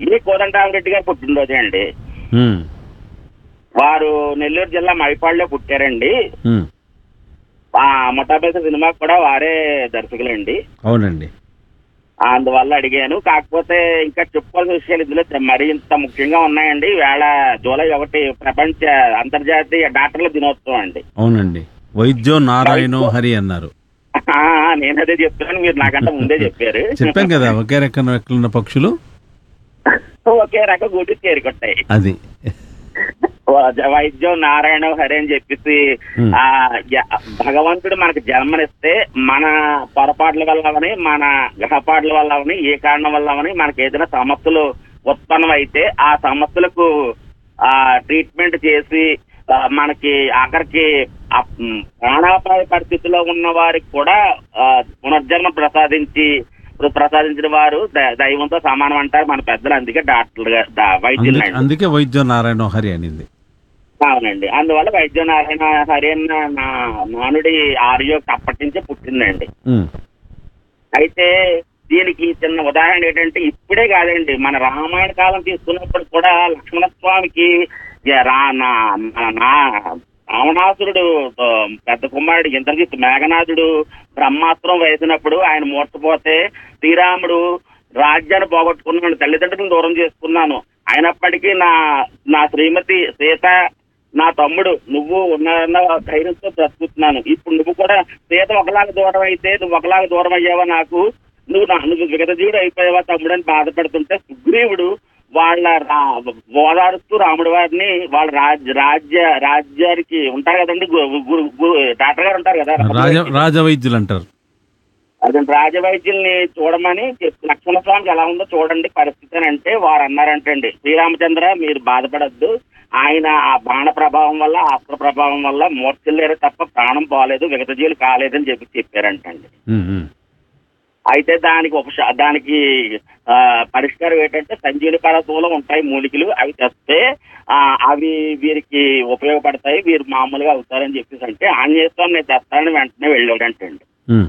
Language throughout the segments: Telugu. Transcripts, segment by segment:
ఈ కోదండరామరెడ్డి గారు పుట్టినరోజే అండి ఉమ్, వారు నెల్లూరు జిల్లా మైపాడులో పుట్టారండి ఉమ్, ఆ ముఠాబేస సినిమాకి కూడా వారే దర్శకులండి అవునండి అందువల్ల అడిగాను కాకపోతే ఇంకా చెప్పుకోవాల్సిన విషయాలు ఇందులో మరి ఇంత ముఖ్యంగా ఉన్నాయండి వేళ జూలై ఒకటి ప్రపంచ అంతర్జాతీయ డాక్టర్ల దినోత్సవం అండి అవునండి వైద్యో నారాయణో హరి అన్నారు ఆ, నేను అదే చెప్తున్నాను మీరు నాకంటే ముందే చెప్పారు చెప్పాం కదా ఒకే రకం రెక్కలున్న పక్షులు ఒకే రకం గూటి చేరుకుంటాయి అది వైద్యం నారాయణ హరి అని చెప్పేసి Hmm. ఆ జ- భగవంతుడు మనకు జన్మనిస్తే మన పొరపాట్ల వల్ల అవని మన గ్రహపాట్ల వల్ల అవని ఏ కారణం వల్ల అవని మనకి ఏదైనా సమస్యలు ఉత్పన్నం అయితే ఆ సమస్యలకు ఆ ట్రీట్మెంట్ చేసి ఆ, మనకి ఆఖరికి ఆ, మ్, ప్రాణాపాయ పరిస్థితిలో ఉన్న వారికి కూడా ఆ, పునర్జన్మ ప్రసాదించి ఇప్పుడు ప్రసాదించిన వారు ద- దైవంతో సమానం అంటారు మన పెద్దలు అందుకే డాక్టర్ వైద్యులు అందుకే అందుకే వైద్యో నారాయణో హరి అనింది అవునండి అందువల్ల వైద్య నారాయణ హరి అన్న నా నానుడి ఆర్యో అప్పటి నుంచే పుట్టిందండి ఉమ్, అయితే దీనికి చిన్న ఉదాహరణ ఏంటంటే ఇప్పుడే కాదండి మన రామాయణ కాలం తీసుకున్నప్పుడు కూడా లక్ష్మణ స్వామికి జ- రా నా- నా- నా- రావణాసురుడు ఆ, పెద్ద కుమారుడు ఇంద్రజిత్ మేఘనాథుడు బ్రహ్మాస్త్రం వేసినప్పుడు ఆయన మూర్చపోతే శ్రీరాముడు రాజ్యాన్ని పోగొట్టుకున్నాను తల్లిదండ్రులను దూరం చేసుకున్నాను అయినప్పటికీ నా నా శ్రీమతి సీత నా తమ్ముడు నువ్వు ఉన్న ధైర్యంతో బ్రతుకుతున్నాను ఇప్పుడు నువ్వు కూడా సీత ఒకలాగా దూరం అయితే నువ్వు ఒకలాగా దూరం అయ్యావా నాకు నువ్వు నా నువ్వు విగతజీవుడు అయిపోయావా తమ్ముడు అని బాధపడుతుంటే సుగ్రీవుడు వాళ్ళ రా- ఓదారుస్తూ రాముడి వారిని వాళ్ళ రాజ్య రాజ్య రాజ్యానికి ఉంటారు కదండి గు- గు- గు- డాక్టర్ గారు ఉంటారు కదా రాజ రాజ వైద్యులు అంటారు అదే రాజవైద్యుల్ని చూడమని చెప్పి లక్ష్మణ స్వామికి ఎలా ఉందో చూడండి పరిస్థితి అని అంటే వారు అన్నారంటండి శ్రీరామచంద్ర మీరు బాధపడద్దు ఆయన ఆ బాణ ప్రభావం వల్ల అస్త్ర ప్రభావం వల్ల మూర్ఛలేరు తప్ప ప్రాణం పోలేదు విగతజీవులు కాలేదని చెప్పి చెప్పారంటండి ఉమ్, ఉమ్, అయితే దానికి ఉపశ దానికి ఆ, పరిష్కారం ఏంటంటే సంజీవుని పర్వతంలో ఉంటాయి మూలికలు అవి తెస్తే ఆ, అవి వీరికి ఉపయోగపడతాయి వీరు మామూలుగా అవుతారని చెప్పేసి అంటే ఆంజనేయ స్వామి నేను తెస్తానని వెంటనే వెళ్ళాడంటండి ఉమ్,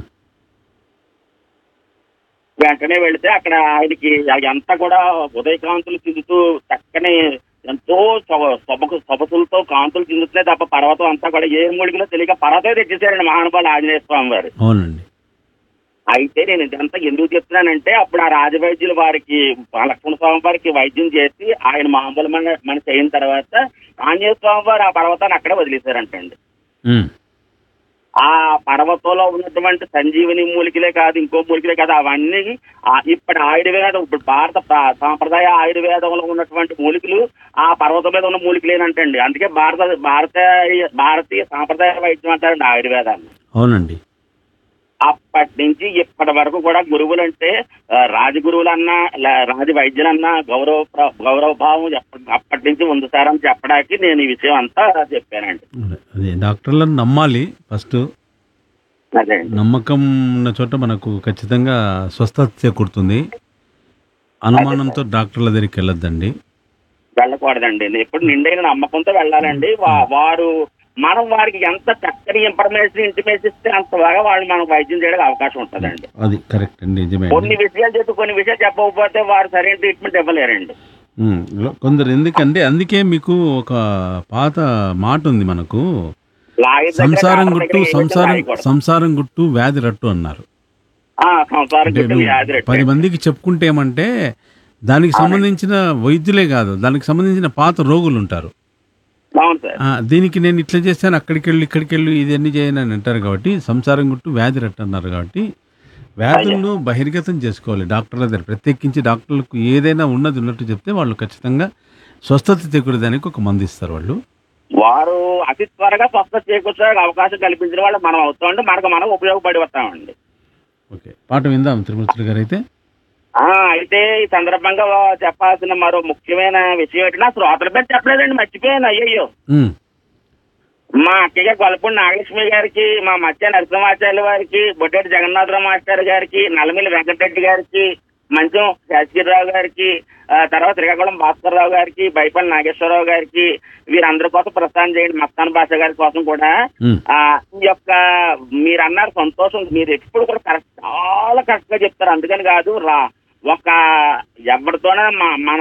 వెంటనే వెళితే అక్కడ ఆయనకి అంతా కూడా ఉదయకాంతులు చిందుతూ చక్కని ఎంతో సొగ- సొబకు సొబసులతో కాంతులు చిందుతున్నాయి తప్ప పర్వతం అంతా కూడా ఏ మూలికలో తెలియక పర్వతం తెచ్చేసారండి మహానుభావులు ఆంజనేయ స్వామి వారు అవునండి అయితే నేను ఇదంతా ఎందుకు చెప్తున్నానంటే అప్పుడు ఆ రాజవైద్యులు వారికి ఆ లక్ష్మణ స్వామి వారికి వైద్యం చేసి ఆయన మామూలు మన మనిషి అయిన తర్వాత ఆంజనేయ స్వామి వారు ఆ పర్వతాన్ని అక్కడే వదిలేశారంటండి ఉమ్, ఆ పర్వతంలో ఉన్నటువంటి సంజీవని మూలికలే కాదు ఇంకో మూలికలే కాదు అవన్నీ ఆ ఇప్పటి ఆయుర్వేదం ఇప్పుడు భారత ప్ర- సాంప్రదాయ ఆయుర్వేదంలో ఉన్నటువంటి మూలికలు ఆ పర్వతం మీద ఉన్న మూలికలేనంటండి అందుకే భారత భారతీయ భారతీయ సాంప్రదాయ వైద్యం అంటారండి ఆయుర్వేదాన్ని అవునండి అప్పటి నుంచి ఇప్పటి వరకు కూడా గురువులు అంటే ఆ, రాజగురువులన్నా లా- రాజ వైద్యులన్నా గౌరవ ప్ర- గౌరవ భావం ఎప్ప- అప్పటి నుంచి ఉంది సార్ అని చెప్పడానికి నేను ఈ విషయం అంతా చెప్పానండి అదే డాక్టర్లను నమ్మాలి ఫస్ట్ అదే నమ్మకం ఉన్న చోట మనకు ఖచ్చితంగా స్వస్థత చేకూరుతుంది అనుమానంతో డాక్టర్ల దగ్గరికి వెళ్ళొద్దండి వెళ్ళకూడదండి ఎప్పుడు నిండైన నమ్మకంతో వెళ్ళాలండి వా- వారు మనం వారికి ఎంత చక్కని ఇన్ఫర్మేషన్ ఇంటిమేషన్ ఇస్తే అంత బాగా వాళ్ళు మనకు వైద్యం చేయడానికి అవకాశం ఉంటుందండి అది కరెక్ట్ అండి నిజమే కొన్ని అండి విషయాలు చెప్పి కొన్ని విషయాలు చెప్పకపోతే వారు సరైన ట్రీట్మెంట్ ఇవ్వలేరండి ఉమ్, లో- కొందరు ఎందుకంటే అందుకే మీకు ఒక పాత మాట ఉంది మనకు లాయర్ దగ్గర సంసారం డాక్టర్ గుట్టు దగ్గర ఏ విధంగా సంసారం రాయకూడదు. సంసారం గుట్టు వ్యాధి రట్టు అన్నారు ఆ, సంసారం అంటే గుట్టు నువ్వు వ్యాధి రెట్టే. పది మందికి చెప్పుకుంటే ఏమంటే దానికి సంబంధించిన వైద్యులే కాదు దానికి సంబంధించిన పాత రోగులు ఉంటారు అవును సార్ ఆ, దీనికి నేను ఇట్లా చేస్తాను అక్కడికి వెళ్ళి ఇక్కడికి వెళ్ళి ఇది అన్ని చేయను అని అంటారు కాబట్టి సంసారం గుట్టు వ్యాధి రట్టు అన్నారు కాబట్టి వ్యాధులను బహిర్గతం చేసుకోవాలి డాక్టర్ల దగ్గర ప్రత్యేకించి డాక్టర్లకు ఏదైనా ఉన్నది ఉన్నట్టు చెప్తే వాళ్ళు ఖచ్చితంగా స్వస్థత తెకుడదానికి ఒక మందు ఇస్తారు వాళ్ళు వారు అతి త్వరగా స్వస్థ చేకూర్చడానికి అవకాశం కల్పించిన వాళ్ళు మనం అవుతామండి మనకు మనం ఉపయోగపడి వస్తామండి ఓకే పాట విందాం తిరుమూర్తులు గారు అయితే ఆ అయితే ఈ సందర్భంగా చెప్పాల్సిన మరో ముఖ్యమైన విషయం ఏంటంటే నా శ్రోతల పేరు చెప్పలేదండి మర్చిపోయాను అయ్యయ్యో ఉమ్, మా అక్కయ్య గొల్లపూడి నాగలక్ష్మి గారికి మా మత్స్య నరసింహాచార్య వారికి బొడ్డేటి జగన్నాథరావు మాస్టర్ గారికి నల్లమిల్లి వెంకటరెడ్డి గారికి మంచం శాస్త్రిరావు గారికి ఆ, తర్వాత శ్రీకాకుళం భాస్కర్ రావు గారికి బైపల్లి నాగేశ్వరరావు గారికి వీరందరి కోసం ప్రస్థానం చేయండి మస్తాన్ భాష గారి కోసం కూడా ఉమ్, ఆ ఈ యొక్క మీరు అన్నారు సంతోషం మీరు ఎప్పుడు కూడా కరెక్ట్ చాలా కరెక్ట్ గా చెప్తారు అందుకని కాదు రా ఒక ఎవరితోనే మన